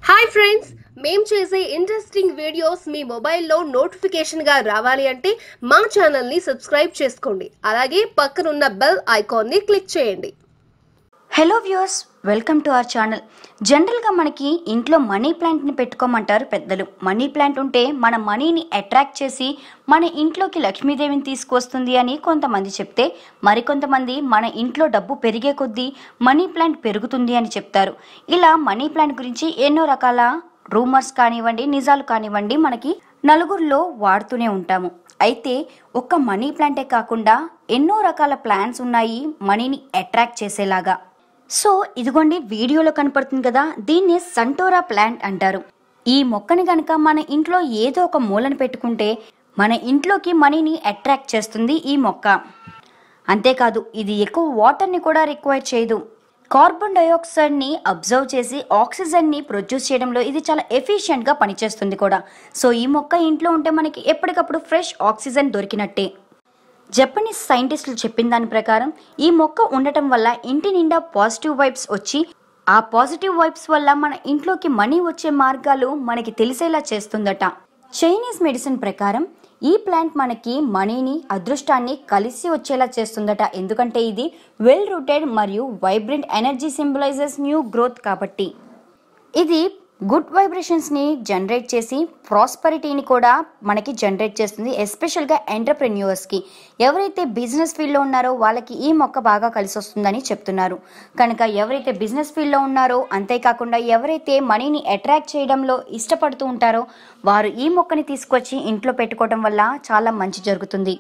hi friends మేం చేసే interesting videos మీ మొబైల్లో నోటిఫికేషన్గా రావాలి అంటే మా ఛానల్ని సబ్స్క్రైబ్ చేసుకోండి అలాగే పక్కనున్న బెల్ ఐకాన్ని క్లిక్ చేయండి hello viewers welcome to our channel జనరల్గా మనకి ఇంట్లో మనీ ప్లాంట్ని పెట్టుకోమంటారు పెద్దలు మనీ ప్లాంట్ ఉంటే మన మనీని అట్రాక్ట్ చేసి మన ఇంట్లోకి లక్ష్మీదేవిని తీసుకొస్తుంది అని కొంతమంది చెప్తే మరికొంతమంది మన ఇంట్లో డబ్బు పెరిగే కొద్దీ మనీ ప్లాంట్ పెరుగుతుంది అని చెప్తారు ఇలా మనీ ప్లాంట్ గురించి ఎన్నో రకాల రూమర్స్ కానివ్వండి నిజాలు కానివ్వండి మనకి నలుగురిలో వాడుతూనే ఉంటాము అయితే ఒక్క మనీ ప్లాంటే కాకుండా ఎన్నో రకాల ప్లాన్స్ ఉన్నాయి మనీని అట్రాక్ట్ చేసేలాగా సో ఇదిగోండి వీడియోలో కనపడుతుంది కదా దీన్ని సంటోరా ప్లాంట్ అంటారు ఈ మొక్కని గనక మన ఇంట్లో ఏదో ఒక మూలను పెట్టుకుంటే మన ఇంట్లోకి మనీని అట్రాక్ట్ చేస్తుంది ఈ మొక్క అంతేకాదు ఇది ఎక్కువ వాటర్ని కూడా రిక్వైర్ చేయదు కార్బన్ డైఆక్సైడ్ని అబ్జర్వ్ చేసి ఆక్సిజన్ని ప్రొడ్యూస్ చేయడంలో ఇది చాలా ఎఫిషియెంట్గా పనిచేస్తుంది కూడా సో ఈ మొక్క ఇంట్లో ఉంటే మనకి ఎప్పటికప్పుడు ఫ్రెష్ ఆక్సిజన్ దొరికినట్టే జపనీస్ సైంటిస్టులు చెప్పిన దాని ప్రకారం ఈ మొక్క ఉండటం వల్ల ఇంటి నిండా పాజిటివ్ వైబ్స్ వచ్చి ఆ పాజిటివ్ వైబ్స్ వల్ల మన ఇంట్లోకి మనీ వచ్చే మార్గాలు మనకి తెలిసేలా చేస్తుందట చైనీస్ మెడిసిన్ ప్రకారం ఈ ప్లాంట్ మనకి మనీని అదృష్టాన్ని కలిసి వచ్చేలా చేస్తుందట ఎందుకంటే ఇది వెల్ రూటెడ్ మరియు vibrant energy symbolizes new growth కాబట్టి ఇది గుడ్ వైబ్రేషన్స్ని జనరేట్ చేసి ప్రాస్పరిటీని కూడా మనకి జనరేట్ చేస్తుంది ఎస్పెషల్గా ఎంటర్ప్రెన్యూర్స్కి ఎవరైతే బిజినెస్ ఫీల్డ్లో ఉన్నారో వాళ్ళకి ఈ మొక్క బాగా కలిసి వస్తుందని చెప్తున్నారు కనుక ఎవరైతే బిజినెస్ ఫీల్డ్లో ఉన్నారో అంతేకాకుండా ఎవరైతే మనీని అట్రాక్ట్ చేయడంలో ఇష్టపడుతూ ఉంటారో వారు ఈ మొక్కని తీసుకొచ్చి ఇంట్లో పెట్టుకోవడం వల్ల చాలా మంచి జరుగుతుంది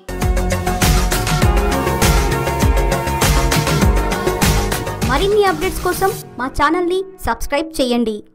మరిన్ని అప్డేట్స్ కోసం మా ఛానల్ని సబ్స్క్రైబ్ చేయండి